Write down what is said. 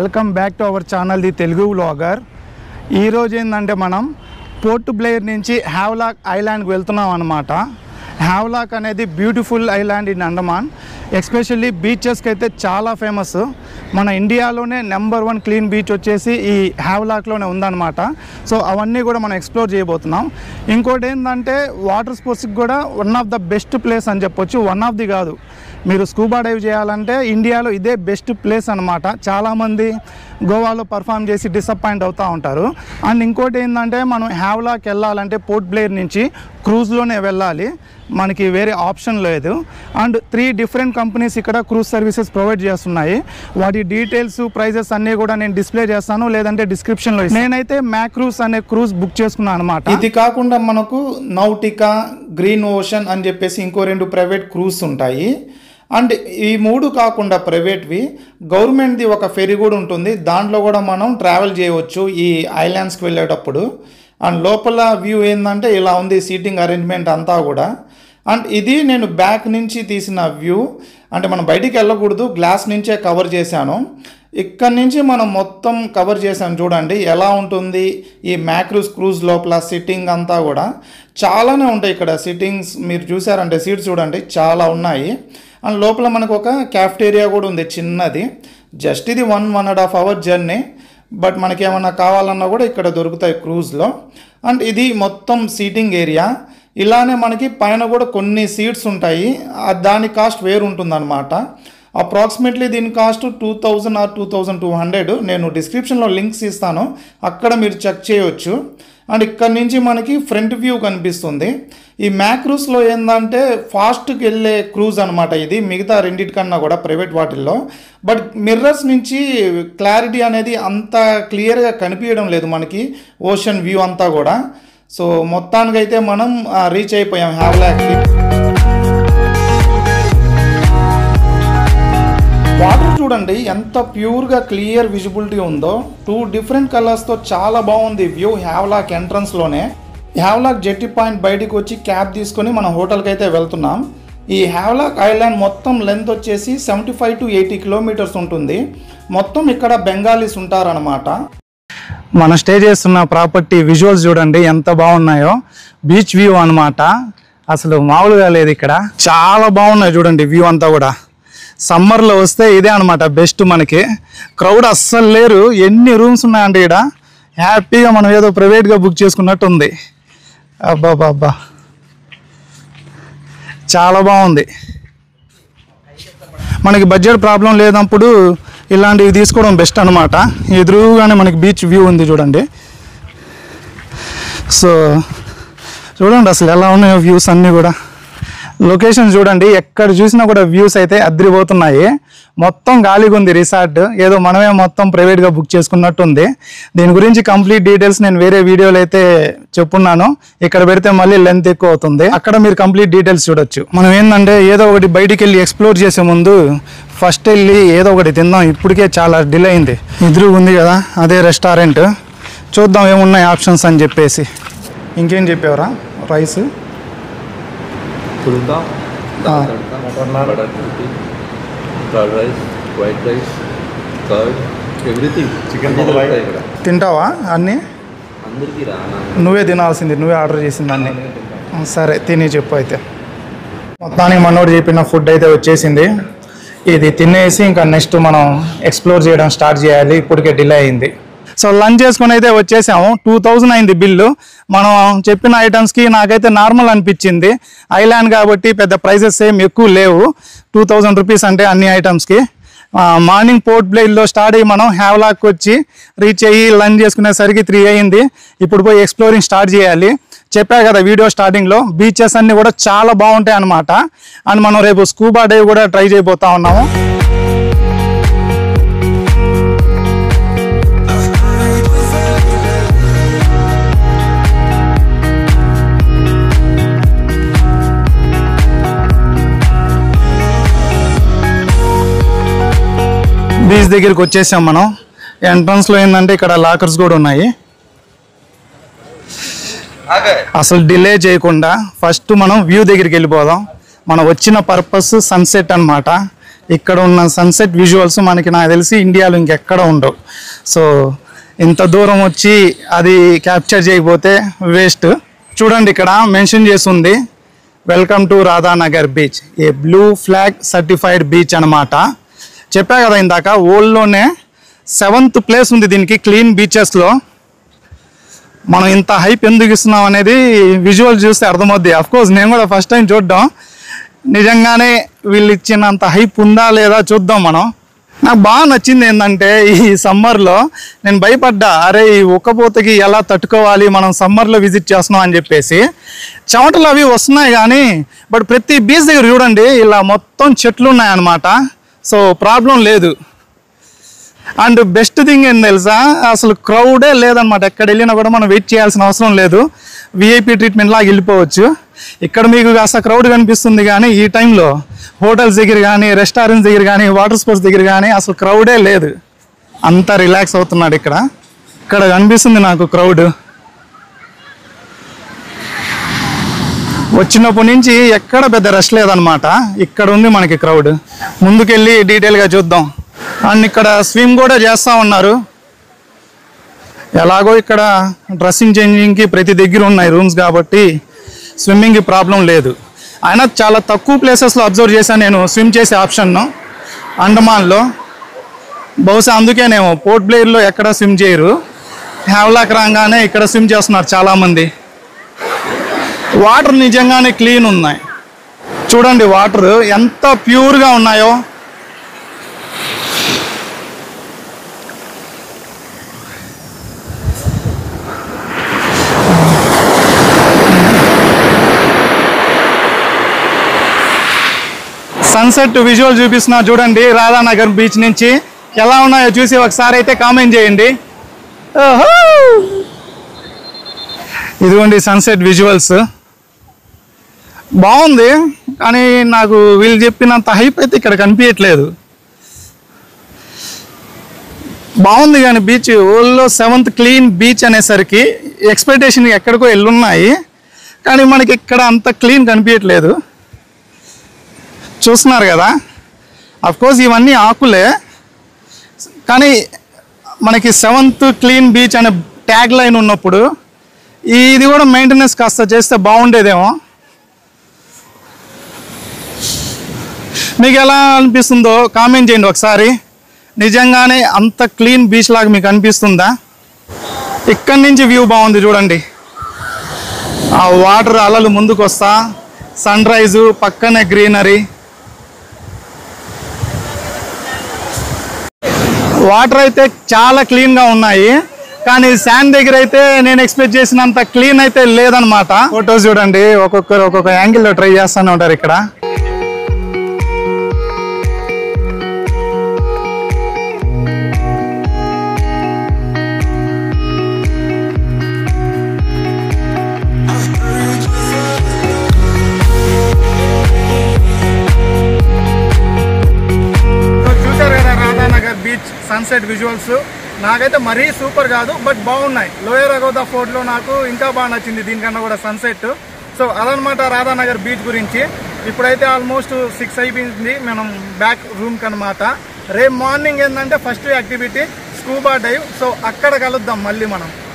Welcome back to our channel the Telugu vlogger ఈరోజు ఏంటంటే మనం పోర్ట్ బ్లేయర్ నుంచి హ్యావ్లాక్ ఐలాండ్కి వెళ్తున్నాం అనమాట హ్యావ్లాక్ అనేది beautiful island in Andaman especially బీచెస్కి అయితే చాలా ఫేమస్ మన ఇండియాలోనే నెంబర్ వన్ క్లీన్ బీచ్ వచ్చేసి ఈ హ్యావ్లాక్లోనే ఉందన్నమాట సో అవన్నీ కూడా మనం ఎక్స్ప్లోర్ చేయబోతున్నాం ఇంకోటి ఏంటంటే వాటర్ స్పోర్ట్స్కి కూడా one of the best place అని చెప్పొచ్చు వన్ ఆఫ్ ది కాదు మీరు స్కూబా డైవ్ చేయాలంటే ఇండియాలో ఇదే బెస్ట్ ప్లేస్ అనమాట చాలామంది గోవాలో పర్ఫామ్ చేసి డిసప్పాయింట్ అవుతూ ఉంటారు అండ్ ఇంకోటి ఏంటంటే మనం హ్యావ్లాకి వెళ్ళాలంటే పోర్ట్ బ్లేయర్ నుంచి క్రూజ్లోనే వెళ్ళాలి మనకి వేరే ఆప్షన్ లేదు అండ్ త్రీ డిఫరెంట్ కంపెనీస్ ఇక్కడ క్రూజ్ సర్వీసెస్ ప్రొవైడ్ చేస్తున్నాయి వాటి డీటెయిల్స్ ప్రైజెస్ అన్నీ కూడా నేను డిస్ప్లే చేస్తాను లేదంటే డిస్క్రిప్షన్లో నేనైతే మ్యాక్రూస్ అనే క్రూజ్ బుక్ చేసుకున్నాను అనమాట ఇది కాకుండా మనకు నౌటికా గ్రీన్ ఓషన్ అని చెప్పేసి ఇంకో రెండు ప్రైవేట్ క్రూజ్ ఉంటాయి అండ్ ఈ మూడు కాకుండా ప్రైవేట్వి గవర్నమెంట్ది ఒక ఫెరీ కూడా ఉంటుంది దాంట్లో కూడా మనం ట్రావెల్ చేయవచ్చు ఈ ఐలాండ్స్కి వెళ్ళేటప్పుడు అండ్ లోపల వ్యూ ఏంటంటే ఇలా ఉంది సీటింగ్ అరేంజ్మెంట్ అంతా కూడా అండ్ ఇది నేను బ్యాక్ నుంచి తీసిన వ్యూ అంటే మనం బయటికి వెళ్ళకూడదు గ్లాస్ నుంచే కవర్ చేశాను ఇక్కడ నుంచి మనం మొత్తం కవర్ చేసాం చూడండి ఎలా ఉంటుంది ఈ మ్యాక్రూస్ క్రూజ్ లోపల సిట్టింగ్ అంతా కూడా చాలానే ఉంటాయి ఇక్కడ సిట్టింగ్స్ మీరు చూసారంటే సీట్స్ చూడండి చాలా ఉన్నాయి అండ్ లోపల మనకు ఒక క్యాఫ్టేరియా కూడా ఉంది చిన్నది జస్ట్ ఇది one one and half hour journey but మనకి ఏమన్నా కావాలన్నా కూడా ఇక్కడ దొరుకుతాయి క్రూజ్లో అండ్ ఇది మొత్తం సీటింగ్ ఏరియా ఇలానే మనకి పైన కూడా కొన్ని సీట్స్ ఉంటాయి ఆ దాని కాస్ట్ వేరు ఉంటుందన్నమాట అప్రాక్సిమేట్లీ దీని cost two thousand or two thousand two hundred నేను డిస్క్రిప్షన్లో లింక్స్ ఇస్తాను అక్కడ మీరు చెక్ చేయొచ్చు అండ్ ఇక్కడ నుంచి మనకి ఫ్రంట్ వ్యూ కనిపిస్తుంది ఈ మ్యాక్రూస్లో ఏంటంటే ఫాస్ట్కి వెళ్ళే క్రూజ్ అనమాట ఇది మిగతా రెండింటికన్నా కూడా ప్రైవేట్ వాటిల్లో బట్ మిర్రర్స్ నుంచి క్లారిటీ అనేది అంత క్లియర్గా కనిపించడం లేదు మనకి ఓషన్ వ్యూ అంతా కూడా సో మొత్తానికైతే మనం రీచ్ అయిపోయాం హ్యావ్లాక్కి వాటర్ చూడండి ఎంత ప్యూర్గా క్లియర్ విజిబిలిటీ ఉందో టూ డిఫరెంట్ కలర్స్తో చాలా బాగుంది వ్యూ హ్యావ్లాక్ ఎంట్రన్స్లోనే హ్యావ్లాక్ జెట్టి పాయింట్ బయటికి వచ్చి క్యాబ్ తీసుకొని మనం హోటల్కి అయితే వెళ్తున్నాం ఈ హ్యావ్లాక్ ఐలాండ్ మొత్తం లెంత్ వచ్చేసి seventy five to eighty kilometres ఉంటుంది మొత్తం ఇక్కడ బెంగాలీస్ ఉంటారనమాట మనం స్టే చేస్తున్న ప్రాపర్టీ విజువల్స్ చూడండి ఎంత బాగున్నాయో బీచ్ వ్యూ అన్నమాట అసలు మామూలుగా లేదు ఇక్కడ చాలా బాగున్నాయి చూడండి వ్యూ అంతా కూడా సమ్మర్లో వస్తే ఇదే అనమాట బెస్ట్ మనకి క్రౌడ్ అస్సలు లేరు ఎన్ని రూమ్స్ ఉన్నాయంటే ఇక్కడ హ్యాపీగా మనం ఏదో ప్రైవేట్గా బుక్ చేసుకున్నట్టు ఉంది అబ్బా అబ్బా చాలా బాగుంది మనకి బడ్జెట్ ప్రాబ్లం లేనప్పుడు ఇలాంటివి తీసుకోవడం బెస్ట్ అనమాట ఎదురుగానే మనకి బీచ్ వ్యూ ఉంది చూడండి సో చూడండి అసలు ఎలా ఉన్నాయో వ్యూస్ అన్నీ కూడా లొకేషన్ చూడండి ఎక్కడ చూసినా కూడా వ్యూస్ అయితే అద్రిపోతున్నాయి మొత్తం గాలిగా ఉంది రిసార్ట్ ఏదో మనమే మొత్తం ప్రైవేట్గా బుక్ చేసుకున్నట్టు ఉంది దీని గురించి కంప్లీట్ డీటెయిల్స్ నేను వేరే వీడియోలో అయితే చెప్పున్నాను ఇక్కడ పెడితే మళ్ళీ లెంత్ ఎక్కువ అవుతుంది అక్కడ మీరు కంప్లీట్ డీటెయిల్స్ చూడొచ్చు మనం ఏంటంటే ఏదో ఒకటి బయటికి వెళ్ళి ఎక్స్ప్లోర్ చేసే ముందు ఫస్ట్ వెళ్ళి ఏదో ఒకటి తిందాం ఇప్పటికే చాలా డిలే అయింది ఎదురు ఉంది కదా అదే రెస్టారెంట్ చూద్దాం ఏమున్నాయి ఆప్షన్స్ అని చెప్పేసి ఇంకేం చెప్పావరా రైస్ फुल्का हाँ। Dal tadka butter roti curd rice white rice curd everything chicken ఇక్కడ తింటావా అన్నీ అందరికీ రా నువ్వే తినాల్సింది నువ్వే ఆర్డర్ చేసింది అన్ని సరే తిని చెప్పు అయితే మొత్తానికి మనోడు చెప్పిన ఫుడ్ అయితే వచ్చేసింది ఇది తినేసి ఇంకా నెక్స్ట్ మనం ఎక్స్ప్లోర్ చేయడం స్టార్ట్ చేయాలి ఇప్పటికే డిలే అయింది సో లంచ్ చేసుకుని అయితే వచ్చేసాము టూ థౌజండ్ అయింది బిల్లు మనం చెప్పిన ఐటమ్స్కి నాకైతే నార్మల్ అనిపించింది ఐలాండ్ కాబట్టి పెద్ద ప్రైసెస్ ఏం ఎక్కువ లేవు టూ థౌజండ్ రూపీస్ అంటే అన్ని ఐటమ్స్కి మార్నింగ్ పోర్ట్ బ్లేడ్లో స్టార్ట్ అయ్యి మనం హ్యావ్లాక్ వచ్చి రీచ్ అయ్యి లంచ్ చేసుకునేసరికి త్రీ అయింది ఇప్పుడు పోయి ఎక్స్ప్లోరింగ్ స్టార్ట్ చేయాలి చెప్పా కదా వీడియో స్టార్టింగ్లో బీచెస్ అన్ని కూడా చాలా బాగుంటాయి అన్నమాట అండ్ మనం రేపు స్కూబా డైవ్ కూడా ట్రై చేయబోతా ఉన్నాము బీచ్ దగ్గరికి వచ్చేసాం మనం ఎంట్రన్స్ లో ఏంటంటే ఇక్కడ లాకర్స్ కూడా ఉన్నాయి అసలు డిలే చేయకుండా ఫస్ట్ మనం వ్యూ దగ్గరికి వెళ్ళిపోదాం మనం వచ్చిన పర్పస్ సన్సెట్ అన్నమాట ఇక్కడ ఉన్న సన్సెట్ విజువల్స్ మనకి నాకు తెలిసి ఇండియాలో ఇంకెక్కడ ఉండవు సో ఇంత దూరం వచ్చి అది క్యాప్చర్ చేయకపోతే వేస్ట్ చూడండి ఇక్కడ మెన్షన్ చేసి ఉంది welcome to Radhanagar beach a blue flag certified beach అనమాట చెప్పా కదా ఇందాక వరల్డ్లోనే సెవెంత్ ప్లేస్ ఉంది దీనికి క్లీన్ బీచెస్లో మనం ఇంత హైప్ ఎందుకు ఇస్తున్నాం అనేది విజువల్ చూస్తే అర్థమవుద్ది అఫ్ కోర్స్ నేను కూడా ఫస్ట్ టైం చూడడం నిజంగానే వీళ్ళు ఇచ్చినంత హైప్ ఉందా లేదా చూద్దాం మనం నాకు బాగా నచ్చింది ఏంటంటే ఈ సమ్మర్లో నేను భయపడ్డా అరే ఈ ఉక్కపోతకి ఎలా తట్టుకోవాలి మనం సమ్మర్లో విజిట్ చేస్తున్నాం అని చెప్పేసి చెమటలు అవి వస్తున్నాయి కానీ బట్ ప్రతి బీచ్ దగ్గర చూడండి ఇలా మొత్తం చెట్లు ఉన్నాయన్నమాట సో ప్రాబ్లం లేదు అండ్ బెస్ట్ థింగ్ ఏం తెలుసా అసలు క్రౌడే లేదనమాట ఎక్కడ వెళ్ళినా కూడా మనం వెయిట్ చేయాల్సిన అవసరం లేదు విఐపి ట్రీట్మెంట్ లాగా వెళ్ళిపోవచ్చు ఇక్కడ మీకు కాస్త క్రౌడ్ కనిపిస్తుంది కానీ ఈ టైంలో హోటల్స్ దగ్గర కానీ రెస్టారెంట్స్ దగ్గర కానీ వాటర్ స్పోర్ట్స్ దగ్గర కానీ అసలు క్రౌడే లేదు అంతా రిలాక్స్ అవుతున్నాడు ఇక్కడ ఇక్కడ కనిపిస్తుంది నాకు క్రౌడ్ వచ్చినప్పటి నుంచి ఎక్కడ పెద్ద రష్ లేదనమాట ఇక్కడ ఉంది మనకి క్రౌడ్ ముందుకెళ్ళి డీటెయిల్గా చూద్దాం అండ్ ఇక్కడ స్విమ్ కూడా చేస్తూ ఉన్నారు ఎలాగో ఇక్కడ డ్రెస్సింగ్ చేంజింగ్కి ప్రతి దగ్గర ఉన్నాయి రూమ్స్ కాబట్టి స్విమ్మింగ్కి ప్రాబ్లం లేదు అయినా చాలా తక్కువ ప్లేసెస్లో అబ్జర్వ్ చేశాను నేను స్విమ్ చేసే ఆప్షన్ను అండమాన్లో బహుశా అందుకేనేమో పోర్ట్ బ్లేయర్లో ఎక్కడ స్విమ్ చేయరు హ్యావ్లాక్ రాగానే ఇక్కడ స్విమ్ చేస్తున్నారు చాలామంది వాటర్ నిజంగానే క్లీన్ ఉన్నాయి చూడండి వాటర్ ఎంత ప్యూర్గా ఉన్నాయో సన్సెట్ విజువల్ చూపిస్తున్నా చూడండి రాధానగర్ బీచ్ నుంచి ఎలా ఉన్నాయో చూసి ఒకసారి అయితే కామెంట్ చేయండి ఓహో! ఇదిగోండి సన్సెట్ విజువల్స్ బాగుంది కానీ నాకు వీళ్ళు చెప్పినంత హైప్ అయితే ఇక్కడ కనిపించట్లేదు బాగుంది కానీ బీచ్ ఓల్లో సెవెంత్ క్లీన్ బీచ్ అనేసరికి ఎక్స్పెక్టేషన్ ఎక్కడికో వెళ్ళున్నాయి కానీ మనకి ఇక్కడ అంత క్లీన్ కనిపించట్లేదు చూస్తున్నారు కదా కోర్స్ ఇవన్నీ ఆకులే కానీ మనకి సెవెంత్ క్లీన్ బీచ్ అనే ట్యాగ్ లైన్ ఉన్నప్పుడు ఇది కూడా మెయింటెనెన్స్ కాస్త చేస్తే బాగుండేదేమో మీకు ఎలా అనిపిస్తుందో కామెంట్ చేయండి ఒకసారి నిజంగానే అంత క్లీన్ బీచ్ లాగా మీకు అనిపిస్తుందా ఇక్కడి నుంచి వ్యూ బాగుంది చూడండి ఆ వాటర్ అలలు ముందుకు వస్తా సన్ రైజు పక్కనే గ్రీనరీ వాటర్ అయితే చాలా క్లీన్గా ఉన్నాయి కానీ శాండ్ దగ్గర అయితే నేను ఎక్స్పెక్ట్ చేసినంత క్లీన్ అయితే లేదనమాట ఫొటోస్ చూడండి ఒక్కొక్కరు ఒక్కొక్క యాంగిల్లో ట్రై చేస్తూనే ఉంటారు ఇక్కడ సో చూశారు కదా రాధానగర్ బీచ్ సన్సెట్ విజువల్స్ నాకైతే మరీ సూపర్ కాదు బట్ బాగున్నాయి లోయర్ అగోదా ఫోర్ట్లో నాకు ఇంకా బాగా నచ్చింది దీనికన్నా కూడా సన్సెట్ సో అదనమాట రాధానగర్ బీచ్ గురించి ఇప్పుడైతే ఆల్మోస్ట్ సిక్స్ అయిపోయింది మనం బ్యాక్ రూమ్కి అనమాట రేపు మార్నింగ్ ఏంటంటే first activity scuba dive so అక్కడ కలుద్దాం మళ్ళీ మనం